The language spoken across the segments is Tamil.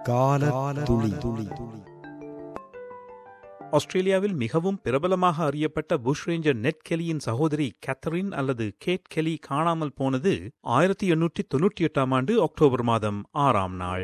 கால துளி துளி ஆஸ்திரேலியாவில் மிகவும் பிரபலமாக அறியப்பட்ட புஷ் ரேஞ்சர் நெட் கெலியின் சகோதரி கேத்தரின் அல்லது கேட் கெலி காணாமல் போனது ஆயிரத்தி எண்ணூற்றி தொன்னூற்றி எட்டாம் ஆண்டு அக்டோபர் மாதம் ஆறாம் நாள்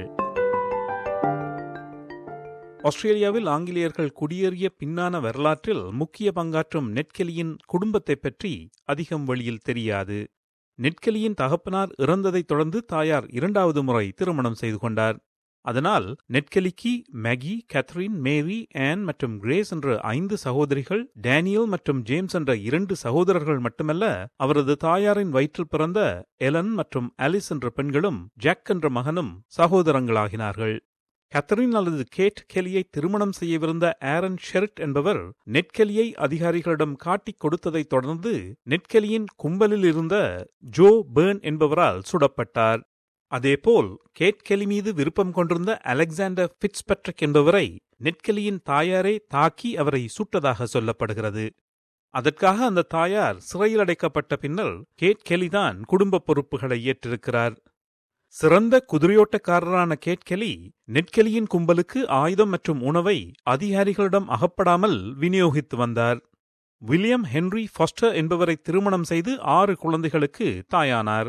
ஆஸ்திரேலியாவில் ஆங்கிலேயர்கள் குடியேறிய பின்னான வரலாற்றில் முக்கிய பங்காற்றும் நெட்கெலியின் குடும்பத்தைப் பற்றி அதிகம் வெளியில் தெரியாது நெட்கெலியின் தகப்பனார் இறந்ததைத் தொடர்ந்து தாயார் இரண்டாவது முறை திருமணம் செய்து கொண்டார் அதனால் நெட்கெலிக்கு மேகி கேத்ரின் மேரி ஆன் மற்றும் கிரேஸ் என்ற ஐந்து சகோதரிகள் டேனியல் மற்றும் ஜேம்ஸ் என்ற இரண்டு சகோதரர்கள் மட்டுமல்ல அவரது தாயாரின் வயிற்றில் பிறந்த எலன் மற்றும் ஆலிஸ் என்ற பெண்களும் ஜாக் என்ற மகனும் சகோதரங்களாகினார்கள் கேத்தரின் அல்லது கேட் கெலியை திருமணம் செய்யவிருந்த ஆரன் ஷெரிட் என்பவர் நெட்கெலியை அதிகாரிகளிடம் காட்டிக் கொடுத்ததைத் தொடர்ந்து நெட்கெலியின் கும்பலில் இருந்த ஜோ பேர்ன் என்பவரால் சுடப்பட்டார் அதேபோல் கேட் கெலி மீது விருப்பம் கொண்டிருந்த அலெக்சாண்டர் பிட்ஸ்பெட்ரிக் என்பவரை நெட்கெலியின் தாயாரே தாக்கி அவரை சுட்டதாக சொல்லப்படுகிறது அதற்காக அந்த தாயார் சிறையில் அடைக்கப்பட்ட பின்னர் கேட் கெலிதான் குடும்ப பொறுப்புகளை ஏற்றிருக்கிறார் சிறந்த குதிரையோட்டக்காரரான கேட்கெலி நெட்கெலியின் கும்பலுக்கு ஆயுதம் மற்றும் உணவை அதிகாரிகளிடம் அகப்படாமல் விநியோகித்து வந்தார் வில்லியம் ஹென்ரி ஃபாஸ்டர் என்பவரை திருமணம் செய்து ஆறு குழந்தைகளுக்கு தாயானார்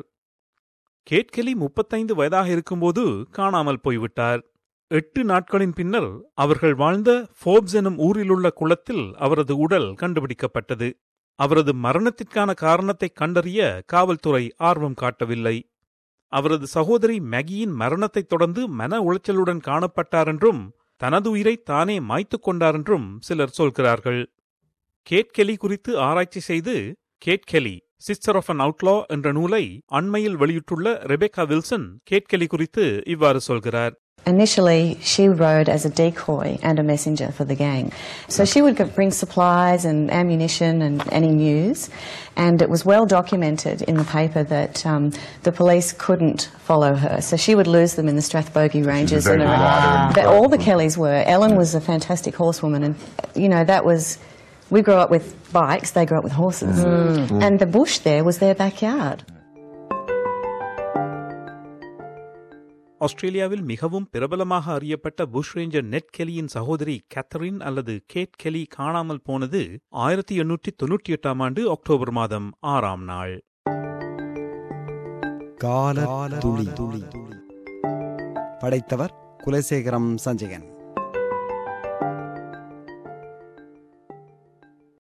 கேட்கெலி முப்பத்தைந்து வயதாக இருக்கும்போது காணாமல் போய்விட்டார் எட்டு நாட்களின் பின்னர் அவர்கள் வாழ்ந்த ஃபோப்ஸ் எனும் ஊரிலுள்ள குளத்தில் அவரது உடல் கண்டுபிடிக்கப்பட்டது அவரது மரணத்திற்கான காரணத்தை கண்டறிய காவல்துறை ஆர்வம் காட்டவில்லை அவரது சகோதரி மேகியின் மரணத்தைத் தொடர்ந்து மன உளைச்சலுடன் காணப்பட்டார் என்றும் தனது உயிரை தானே மாய்த்துக் கொண்டார் என்றும் சிலர் சொல்கிறார்கள் கேட் கெலி குறித்து ஆராய்ச்சி செய்து Kate Kelly sister of an outlaw என்ற நூலை அண்மையில் வெளியிட்டுள்ள ரெபேக்கா வில்சன் கேட் கெலி குறித்து இவ்வாறு சொல்கிறார் Initially, she rode as a decoy and a messenger for the gang. So she would go- bring supplies and ammunition and any news, and it was well documented in the paper that um, the police couldn't follow her. So she would lose them in the Strathbogie Ranges. very and around- reliable and But all the powerful. Kellys were. Ellen was a fantastic horsewoman, and you know that was. We grew up with bikes; they grew up with horses, and the bush there was their backyard. ஆஸ்திரேலியாவில் மிகவும் பிரபலமாக அறியப்பட்ட புஷ் ரேஞ்சர் நெட் கெலியின் சகோதரி கேத்தரின் அல்லது கேட் கெலி காணாமல் போனது ஆயிரத்தி எண்ணூற்றி தொன்னூற்றி எட்டாம் ஆண்டு அக்டோபர் மாதம் ஆறாம் நாள் கால துளி துளி படைத்தவர் குலசேகரம் சஞ்சயன்